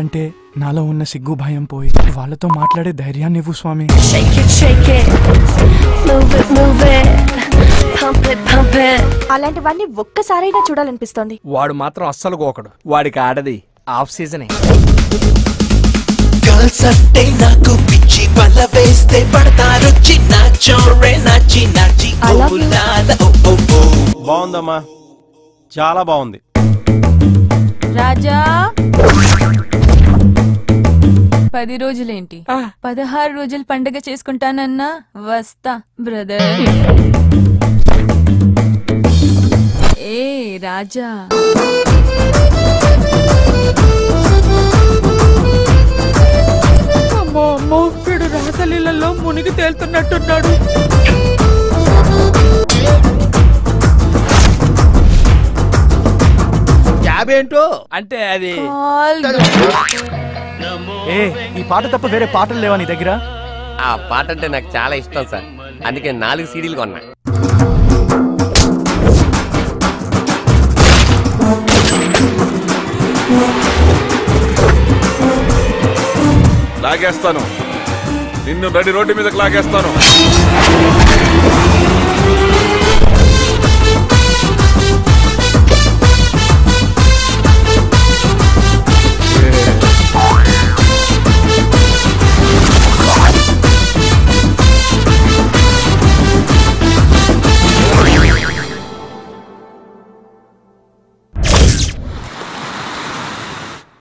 చెప్పాలంటే నాలో ఉన్న సిగ్గు భయం పోయి వాళ్ళతో మాట్లాడే ధైర్యాన్ని ఇవ్వు స్వామి Shake it, shake it. Move it, move it. Pump it, pump it. అలాంటివన్నీ ఒక్కసారైనా చూడాలనిపిస్తోంది వాడు మాత్రం అస్సలు గోకడు వాడికి ఆడది ఆఫ్ సీజనే గర్ల్స్ అంటే నాకు పిచ్చి వల వేస్తే పడతారు చిన్న చోరే నాచి నాచి I love you. ఓ ఓ ఓ బాగుందమ్మా చాలా బాగుంది రాజా పది రోజులేంటి పదహారు రోజులు పండగ చేసుకుంటానన్నా వస్తా బ్రదర్ ఏ రాజా అమ్మో అమ్మో వీడు రాసలీలలో మునిగి తేలుతున్నట్టున్నాడు క్యాబ్ ఏంటో అంటే అది కాల్ ఏ ఈ పాట తప్ప వేరే పాటలు లేవా నీ దగ్గర ఆ పాట అంటే నాకు చాలా ఇష్టం సార్ అందుకే నాలుగు సీడీలు కొన్నా లాగేస్తాను నిన్ను నడి రోడ్డు మీదకి లాగేస్తాను